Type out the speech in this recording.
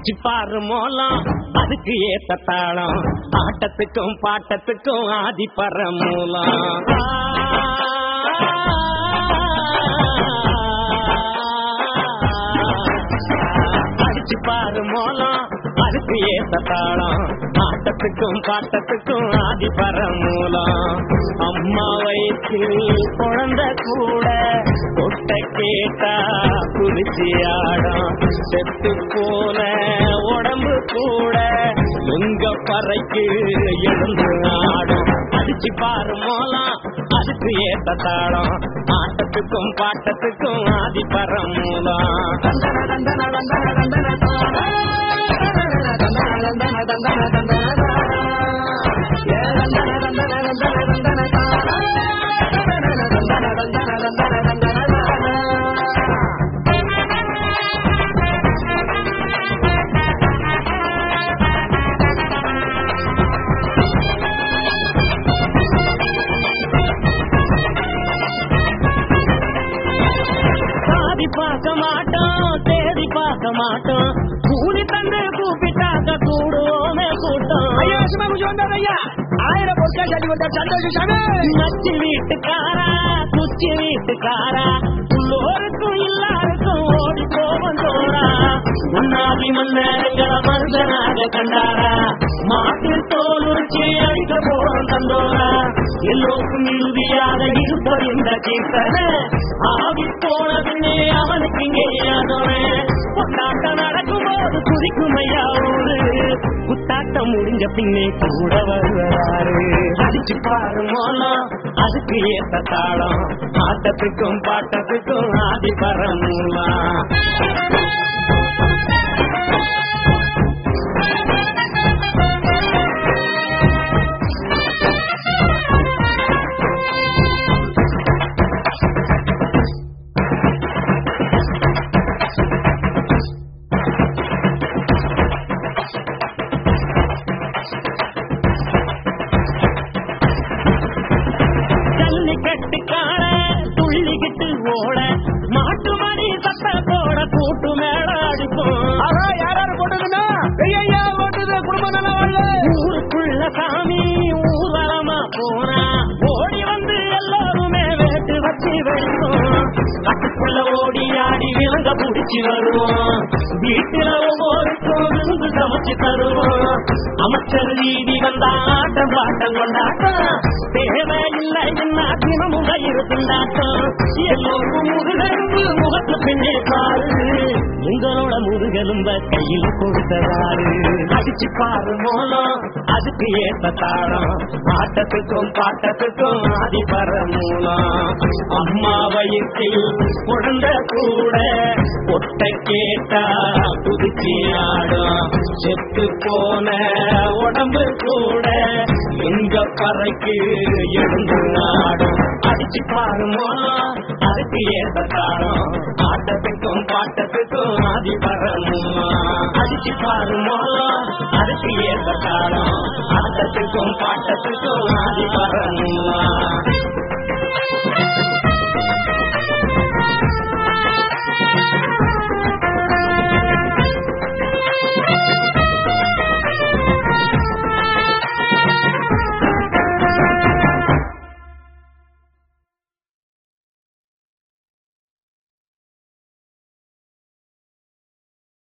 அடிச்சு பாரு மோளம் அதுக்கு ஏத்த தாளம் ஆட்டத்துக்கும் பாட்டத்துக்கும் ஆதி பரமூலம் அடிச்சு பாரு மோளம் அதுக்கு ஏத்த தாளம் ஆட்டத்துக்கும் பாட்டத்துக்கும் ஆதி பரமூலம் அம்மா வயிற்றில் குழந்தை கூட கொட்ட கேட்டா குதிச்சு ஆடும் செத்து போன உடம்பு கூட எங்க பறைக்கு எழுந்து ஆடும் அடிச்சு பாரு மோளம் அதுக்கு ஏத்த தாளம் ஆட்டத்துக்கும் பாட்டத்துக்கும் ஆதி பரமூலம் தந்தன தந்தன தந்தன தந்தன தானா. தந்தன தந்தன தந்தன தந்தன தானா. ஏ தந்தன தந்தன தந்தன தந்தன தானா. தந்தன தந்தன தந்தன தந்தன தானா. சாதி பார்க்க மாட்டோம் தேடி பார்க்க மாட்டோம் கூலி தந்து கூப்பிட்டாக்க கூடுவோமே கூட்டம் ஐயா சும்மா கொஞ்சம் வந்தாரு ஐயா ஆயிரம் பொருட்கள் சாதி கொடுத்தா சந்தோஷம் சாமி நச்சு வீட்டுக்காரா குச்சி வீட்டுக்காரா உள்ளோருக்கும் எல்லாருக்கும் ஓடி போவன் தோறா உன்னாதி மன்னர்கள மருதனாக கண்டாரா மாட்டில் தோல் உரிச்சி அழிக்க போறோம் தந்தோரா எல்லோருக்கும் இறுதியாக இருப்பது இந்த கீர்த்தனை ஆவி போன பின்னே அவனுக்கு இங்கே யாதோரே கொண்டாட்டம் நடக்கும்போது குதிக்கும் ஐயா ஊரு குத்தாட்டம் முடிஞ்ச பின்னே கூட வருவாரு அடிச்சு பாரு மோளம் அதுக்கு ஏத்த தாளம் ஆட்டத்துக்கும் பாட்டத்துக்கும் ஆதி பரமூலாம் ஜல்லிக்கட்டுக்கார துள்ளிக்கிட்டு ஓட மாட்டு மணி சத்தத்தோட கூட்டு மேல அடிப்போம் ஆஹா யாராரு போட்டதுன்னா ஐயா ஓட்டுது குடும்பம் நல்லா வாழ ஊருக்குள்ள சாமி ஊர்வலமா போனா ஓடி வந்து எல்லாருமே வேட்டு வச்சு வைப்போம் கட்டுக்குள்ள ஓடி ஆடி விலங்க புடிச்சு வருவோம் வீட்டுல ஒவ்வொருக்கும் விருந்து சமைச்சு தருவோம் அமைச்சர் வீதி வந்தா ஆட்டம் பாட்டம் கொண்டாட்டம் தேவையில்லை என்ன தினமும் வயிறு திண்டாட்டம் எல்லோருக்கும் முதுகெலும்பு முகத்து பின்னே பாரு எங்களோட முதுகெலும்ப கையில் கொடுத்ததாரு அடிச்சு பாரு மோளம் அதுக்கு ஏத்த தாளம் ஆட்டத்துக்கும் பாட்டத்துக்கும் ஆதி பரமூலம் அம்மா வயிற்றில் குழந்தை கூட ஒட்ட கேட்டா புதுச்சி ஆடும் செத்து போன உடம்பு கூட எங்க பறைக்கு எழுந்து ஆடும் அடிச்சு பாரு மோளம் அதுக்கு ஏத்த தாளம் ஆட்டத்துக்கும் பாட்டத்துக்கும் ஆதி பரமூலம் அடிச்சு பாரு மோளம் அதுக்கு ஏத்த தாளம் ஆட்டத்துக்கும் பாட்டத்துக்கும் ஆதி பரமூலம்